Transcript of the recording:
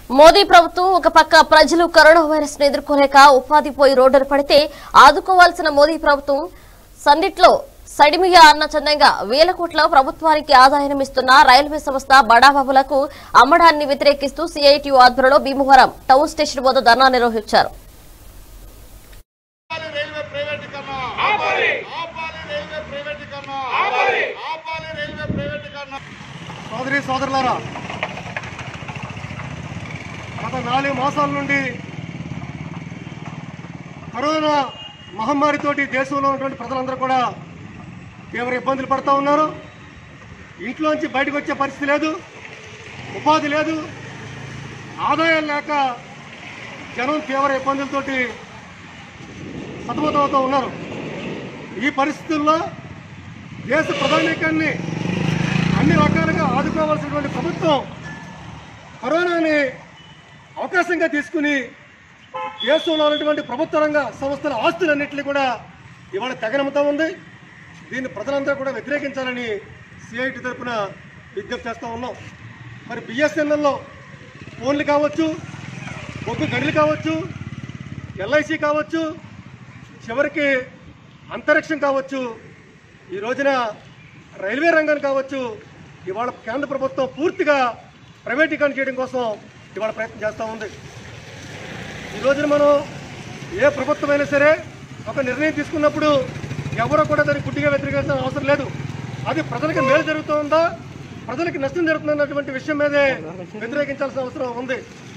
మోదీ ప్రభుత్వం ఒక పక్క ప్రజలు కరోనా వైరస్ ను ఎదుర్కోలేక ఉపాధి పోయి రోడ్డున పడితే ఆదుకోవాల్సిన మోదీ ప్రభుత్వం సందిట్లో సడిమిగా అన్న చందంగా వేల కోట్ల ప్రభుత్వానికి ఆదాయం ఇస్తున్న రైల్వే సంస్థ బడాబాబులకు అమ్మడాన్ని వ్యతిరేకిస్తూ సిఐటియు ఆధ్వర్యంలో భీమవరం టౌన్ స్టేషన్ వద్ద ధర్నా నిర్వహించారు ఆపాలి రైల్వే ప్రైవేటీకరణ ఆపాలి ఆపాలి రైల్వే ప్రైవేటీకరణ ఆపాలి ఆపాలి రైల్వే ప్రైవేటీకరణ సోదరి సోదరులారా గత నాలుగు మాసాల నుండి కరోనా మహమ్మారితోటి దేశంలో ఉన్నటువంటి ప్రజలందరూ కూడా తీవ్ర ఇబ్బందులు పడుతూ ఉన్నారు ఇంట్లోంచి బయటకు వచ్చే పరిస్థితి లేదు ఉపాధి లేదు ఆదాయం లేక జనం తీవ్ర ఇబ్బందులతోటి సతమతమవుతూ ఉన్నారు ఈ పరిస్థితుల్లో దేశ ప్రధానికాన్ని అన్ని రకాలుగా ఆదుకోవాల్సినటువంటి ప్రభుత్వం కరోనాని అవకాశంగా తీసుకుని దేశంలో ఉన్నటువంటి ప్రభుత్వ రంగ సంస్థల ఆస్తులన్నింటినీ కూడా ఇవాళ తెగనమ్ముతా ఉంది దీన్ని ప్రజలందరూ కూడా వ్యతిరేకించాలని సిఐటి తరఫున విజ్ఞప్తి చేస్తూ ఉన్నాం మరి బిఎస్ఎన్ఎల్లో ఫోన్లు కావచ్చు బొగ్గు గడులు కావచ్చు ఎల్ఐసి కావచ్చు చివరికి అంతరిక్షం కావచ్చు ఈ రోజున రైల్వే రంగాన్ని కావచ్చు ఇవాళ కేంద్ర ప్రభుత్వం పూర్తిగా ప్రైవేటీకరణ చేయడం కోసం ఇవాళ ప్రయత్నం చేస్తూ ఉంది ఈ రోజున మనం ఏ ప్రభుత్వమైనా సరే ఒక నిర్ణయం తీసుకున్నప్పుడు ఎవరో కూడా దాన్ని గుడ్డిగా వ్యతిరేకించాల్సిన అవసరం లేదు అది ప్రజలకు మేలు జరుగుతుందా ప్రజలకు నష్టం జరుగుతుందన్నటువంటి విషయం మీదే వ్యతిరేకించాల్సిన అవసరం ఉంది